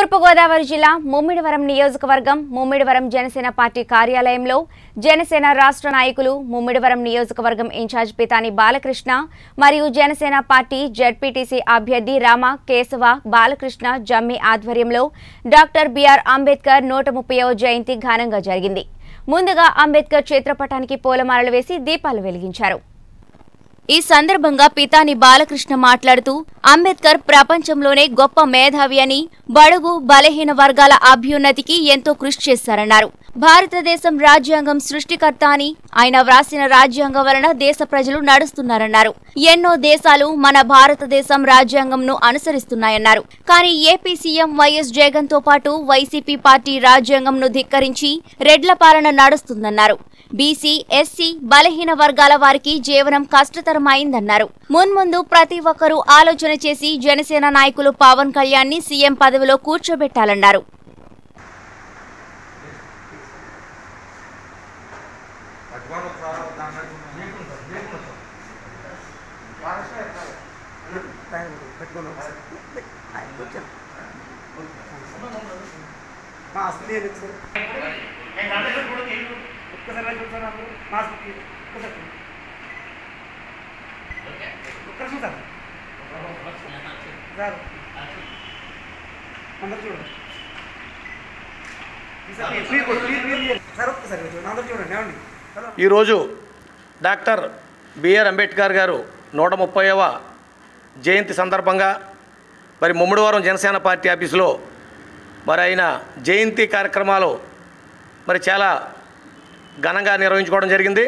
తూర్పుగోదావరి జిల్లా ముమ్మిడివరం నియోజకవర్గం ముమ్మిడివరం జనసేన పార్టీ కార్యాలయంలో జనసేన రాష్ట్ర నాయకులు ముమ్మిడివరం నియోజకవర్గం ఇన్ఛార్జ్ పితాని బాలకృష్ణ మరియు జనసేన పార్టీ జడ్పీటీసీ అభ్యర్థి రామ కేశవ బాలకృష్ణ జమ్మి ఆధ్వర్యంలో డాక్టర్ బిఆర్ అంబేద్కర్ నూట ముప్పైవ జయంతి ఘనంగా జరిగింది ముందుగా అంబేద్కర్ చిత్రపటానికి పూలమాలలు వేసి దీపాలు వెలిగించారు ఈ సందర్భంగా పితాని బాలకృష్ణ మాట్లాడుతూ అంబేద్కర్ ప్రపంచంలోనే గొప్ప మేధావి అని బడుగు బలహీన వర్గాల అభ్యున్నతికి ఎంతో కృషి చేశారన్నారు భారతదేశం రాజ్యాంగం సృష్టికర్త అని ఆయన వ్రాసిన రాజ్యాంగం వలన దేశ ప్రజలు నడుస్తున్నారన్నారు ఎన్నో దేశాలు మన భారతదేశం రాజ్యాంగంను అనుసరిస్తున్నాయన్నారు కానీ ఏపీ సీఎం వైఎస్ జగన్ తో పాటు వైసీపీ పార్టీ రాజ్యాంగంను ధిక్కరించి రెడ్ల పాలన నడుస్తుందన్నారు బీసీ ఎస్సీ బలహీన వర్గాల వారికి జీవనం కష్టతరమైందన్నారు మున్ముందు ప్రతి ఒక్కరూ ఆలోచన చేసి జనసేన నాయకులు పవన్ కళ్యాణ్ ని సీఎం పదవిలో కూర్చోబెట్టాలన్నారు పట్టుకోండి ఒకసారి ఒక దాంట్లో జీపులు సార్, జీపులు సార్. ఫారెస్ట్ ఎక్కడ? మాస్క్ లేదు సార్ ఒక్కసారి చూసారు అందరూ మాస్క్ తీయండి. ఒక్కసారి చూడండి. ఒక్కసారి చూసారు సార్ అందరు చూడండి ఈసారి మీరు కూడా, మీరు- మీరు చేయండి. సార్ ఒక్కసారి చూడండి అందరు చూడండి ఏమండి హలో ఈరోజు డాక్టర్ బిఆర్ అంబేద్కర్ గారు నూట ముప్పైవ జయంతి సందర్భంగా మరి ముమ్మడివారం జనసేన పార్టీ ఆఫీసులో మరి ఆయన జయంతి కార్యక్రమాలు మరి చాలా ఘనంగా నిర్వహించుకోవడం జరిగింది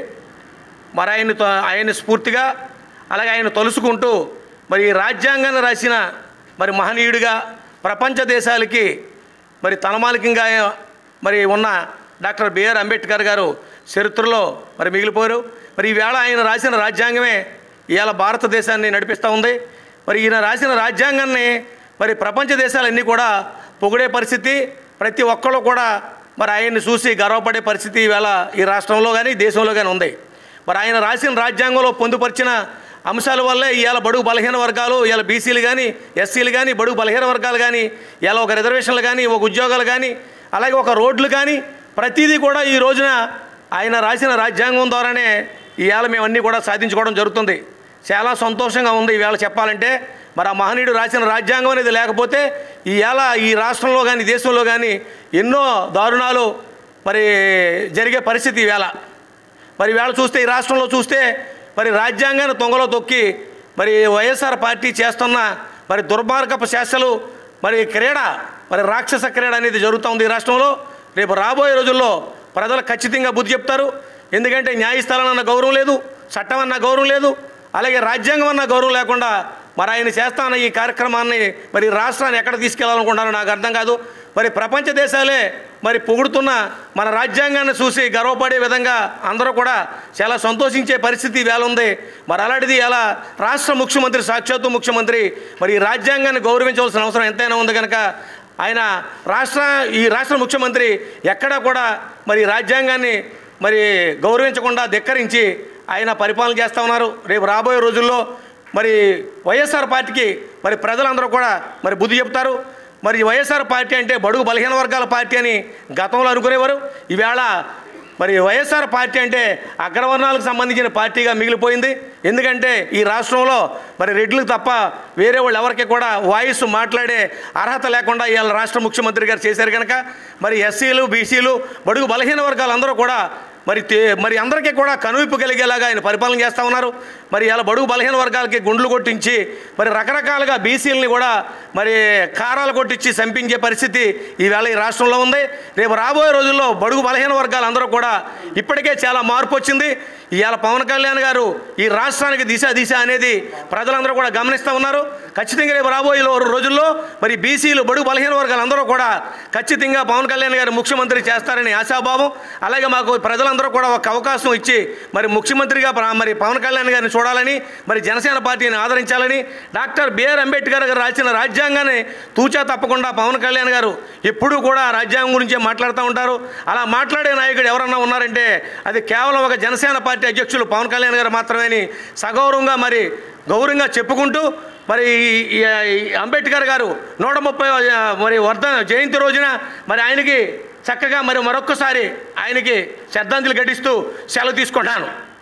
మరి ఆయన ఆయన స్ఫూర్తిగా అలాగే ఆయన తలుసుకుంటూ మరి ఈ రాజ్యాంగాన్ని రాసిన మరి మహనీయుడిగా ప్రపంచ దేశాలకి మరి తలమాలికంగా మరి ఉన్న డాక్టర్ బిఆర్ అంబేద్కర్ గారు చరిత్రలో మరి మిగిలిపోయారు మరి ఈవేళ ఆయన రాసిన రాజ్యాంగమే ఇవాళ భారతదేశాన్ని నడిపిస్తూ ఉంది మరి ఈయన రాసిన రాజ్యాంగాన్ని మరి ప్రపంచ దేశాలన్నీ కూడా పొగిడే పరిస్థితి ప్రతి ఒక్కళ్ళు కూడా మరి ఆయన్ని చూసి గర్వపడే పరిస్థితి ఈవేళ ఈ రాష్ట్రంలో కానీ దేశంలో కానీ ఉంది మరి ఆయన రాసిన రాజ్యాంగంలో పొందుపరిచిన అంశాల వల్లే ఇవాళ బడుగు బలహీన వర్గాలు ఇవాళ బీసీలు కానీ ఎస్సీలు కానీ బడుగు బలహీన వర్గాలు కానీ ఇవాళ ఒక రిజర్వేషన్లు కానీ ఒక ఉద్యోగాలు కానీ అలాగే ఒక రోడ్లు కానీ ప్రతిదీ కూడా ఈ రోజున ఆయన రాసిన రాజ్యాంగం ద్వారానే ఇవాళ మేము అన్నీ కూడా సాధించుకోవడం జరుగుతుంది చాలా సంతోషంగా ఉంది ఈవేళ చెప్పాలంటే మరి ఆ మహనీయుడు రాసిన రాజ్యాంగం అనేది లేకపోతే ఈవేళ ఈ రాష్ట్రంలో కానీ దేశంలో కానీ ఎన్నో దారుణాలు మరి జరిగే పరిస్థితి ఈవేళ మరి వేళ చూస్తే ఈ రాష్ట్రంలో చూస్తే మరి రాజ్యాంగాన్ని తొంగలో తొక్కి మరి వైఎస్ఆర్ పార్టీ చేస్తున్న మరి దుర్మార్గపు శాసలు మరి క్రీడ మరి రాక్షస క్రీడ అనేది జరుగుతూ ఉంది ఈ రాష్ట్రంలో రేపు రాబోయే రోజుల్లో ప్రజలు ఖచ్చితంగా బుద్ధి చెప్తారు ఎందుకంటే న్యాయస్థానం అన్న గౌరవం లేదు చట్టం అన్న గౌరవం లేదు అలాగే రాజ్యాంగం అన్న గౌరవం లేకుండా మరి ఆయన చేస్తాన ఈ కార్యక్రమాన్ని మరి రాష్ట్రాన్ని ఎక్కడ తీసుకెళ్లాలనుకుంటారో నాకు అర్థం కాదు మరి ప్రపంచ దేశాలే మరి పొగుడుతున్న మన రాజ్యాంగాన్ని చూసి గర్వపడే విధంగా అందరూ కూడా చాలా సంతోషించే పరిస్థితి వేళ ఉంది మరి అలాంటిది ఎలా రాష్ట్ర ముఖ్యమంత్రి సాక్షాత్తు ముఖ్యమంత్రి మరి ఈ రాజ్యాంగాన్ని గౌరవించవలసిన అవసరం ఎంతైనా ఉంది కనుక ఆయన రాష్ట్ర ఈ రాష్ట్ర ముఖ్యమంత్రి ఎక్కడా కూడా మరి ఈ రాజ్యాంగాన్ని మరి గౌరవించకుండా ధిక్కరించి ఆయన పరిపాలన చేస్తూ ఉన్నారు రేపు రాబోయే రోజుల్లో మరి వైఎస్ఆర్ పార్టీకి మరి ప్రజలందరూ కూడా మరి బుద్ధి చెప్తారు మరి వైఎస్ఆర్ పార్టీ అంటే బడుగు బలహీన వర్గాల పార్టీ అని గతంలో అనుకునేవారు ఈవేళ మరి వైఎస్ఆర్ పార్టీ అంటే అగ్రవర్ణాలకు సంబంధించిన పార్టీగా మిగిలిపోయింది ఎందుకంటే ఈ రాష్ట్రంలో మరి రెడ్లకు తప్ప వేరే వాళ్ళు ఎవరికి కూడా వాయిస్ మాట్లాడే అర్హత లేకుండా ఇవాళ రాష్ట్ర ముఖ్యమంత్రి గారు చేశారు కనుక మరి ఎస్సీలు బీసీలు బడుగు బలహీన వర్గాలందరూ కూడా మరి తే- మరి అందరికీ కూడా కనువిప్పు కలిగేలాగా ఆయన పరిపాలన చేస్తూ ఉన్నారు మరి ఇలా బడుగు బలహీన వర్గాలకి గుండ్లు కొట్టించి మరి రకరకాలుగా బీసీలని కూడా మరి కారాలు కొట్టించి చంపించే పరిస్థితి ఈవేళ ఈ రాష్ట్రంలో ఉంది రేపు రాబోయే రోజుల్లో బడుగు బలహీన వర్గాలు అందరూ కూడా ఇప్పటికే చాలా మార్పు వచ్చింది ఇవాళ పవన్ కళ్యాణ్ గారు ఈ రాష్ట్రానికి దిశ దిశ అనేది ప్రజలందరూ కూడా గమనిస్తూ ఉన్నారు ఖచ్చితంగా రేపు రాబోయే లో- రోజుల్లో మరి బీసీలు బడుగు బలహీన వర్గాలు అందరూ కూడా ఖచ్చితంగా పవన్ కళ్యాణ్ గారు ముఖ్యమంత్రి చేస్తారని ఆశాభావం అలాగే మాకు ప్రజలందరూ కూడా ఒక అవకాశం ఇచ్చి మరి ముఖ్యమంత్రిగా ప్ర- మరి పవన్ కళ్యాణ్ గారిని చూడాలని మరి జనసేన పార్టీని ఆదరించాలని డాక్టర్ బిఆర్ అంబేద్కర్ గారు రాసిన రాజ్యాంగాన్ని తూచా తప్పకుండా పవన్ కళ్యాణ్ గారు ఎప్పుడూ కూడా రాజ్యాంగం గురించే మాట్లాడుతూ ఉంటారు అలా మాట్లాడే నాయకుడు ఎవరన్నా ఉన్నారంటే అది కేవలం ఒక జనసేన పార్టీ అధ్యక్షులు పవన్ కళ్యాణ్ గారు మాత్రమే అని సగౌరవంగా మరి గౌరవంగా చెప్పుకుంటూ మరి ఈ- ఈ ఈ అంబేద్కర్ గారు నూట ముప్పై మరి వర్ధ జయంతి రోజున మరి ఆయనకి చక్కగా మరి మరొక్కసారి ఆయనకి శ్రద్ధాంజలి ఘటిస్తూ సెలవు తీసుకుంటాను